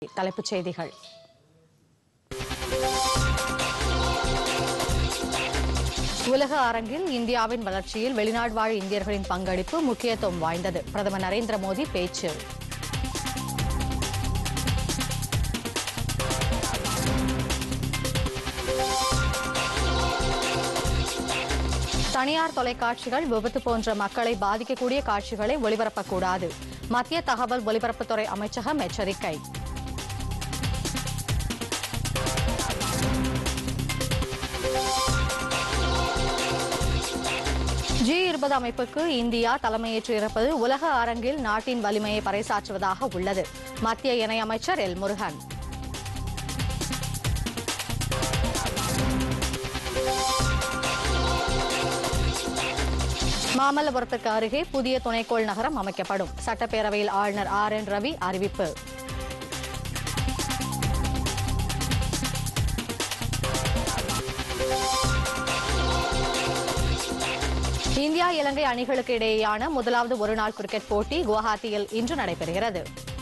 தலைப்புச் செய்திகள் உலக அரங்கில் இந்தியாவின் வளர்ச்சியில் வெளிநாடு வாழ் இந்தியர்களின் பங்களிப்பு முக்கியத்துவம் வாய்ந்தது பிரதமர் நரேந்திர மோடி பேச்சு தனியார் தொலைக்காட்சிகள் விபத்து போன்ற மக்களை பாதிக்கக்கூடிய காட்சிகளை ஒளிபரப்பக்கூடாது மத்திய தகவல் ஒலிபரப்புத்துறை அமைச்சகம் எச்சரிக்கை ஜி இருபது அமைப்புக்கு இந்தியா தலைமையேற்று இருப்பது உலக அரங்கில் நாட்டின் வலிமையை பறைசாற்றுவதாக உள்ளது மத்திய இணையமைச்சர் எல் முருகன் மாமல்லபுரத்துக்கு அருகே புதிய துணைக்கோள் நகரம் அமைக்கப்படும் சட்டப்பேரவையில் ஆளுநர் ஆர் என் ரவி அறிவிப்பு இந்தியா இலங்கை அணிகளுக்கு இடையேயான முதலாவது ஒருநாள் கிரிக்கெட் போட்டி குவஹாத்தியில் இன்று நடைபெறுகிறது